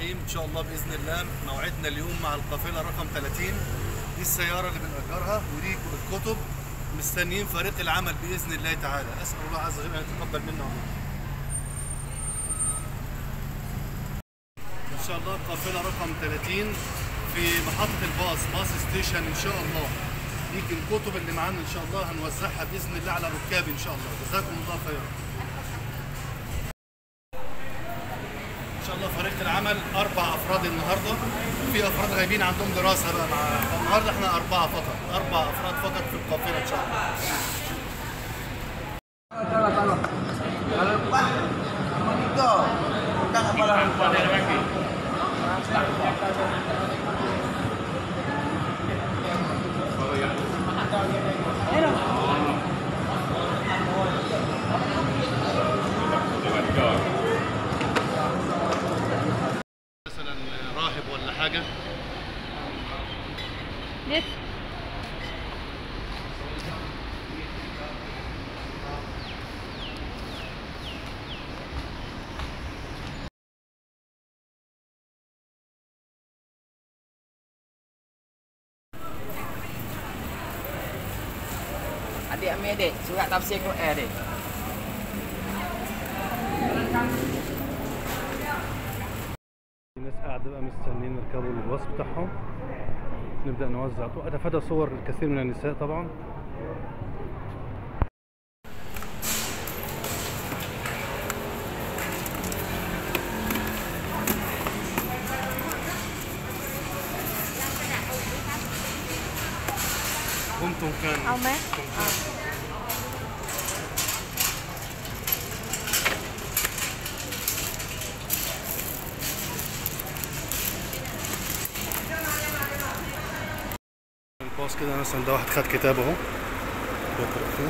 الرحيم ان شاء الله باذن الله موعدنا اليوم مع القافله رقم 30 دي السياره اللي بنأجرها ودي الكتب مستنيين فريق العمل باذن الله تعالى اسال الله عز وجل ان يتقبل منا ومنكم ان شاء الله القافله رقم 30 في محطه الباص باص ستيشن ان شاء الله دي الكتب اللي معانا ان شاء الله هنوزعها باذن الله على الركاب ان شاء الله جزاكم الله خيرا ان شاء الله فريق العمل اربع افراد النهارده في افراد غايبين عندهم دراسه بقى مع النهارده احنا اربعه فقط اربع افراد فقط في القافله ان شاء الله Kalau kalau kalau empat sama tiga bukan apa lah مثلا راهب ولا حاجه لسه Adik ambil adik surat tafsir Quran adik. في ناس قاعده بقى مستنيين يركبوا الباص بتاعهم نبدا نوزع اتفادى صور الكثير من النساء طبعا كنتم كان เอาไหม الباص كده مثلا ده واحد خد كتاب اهو بيقرا فيه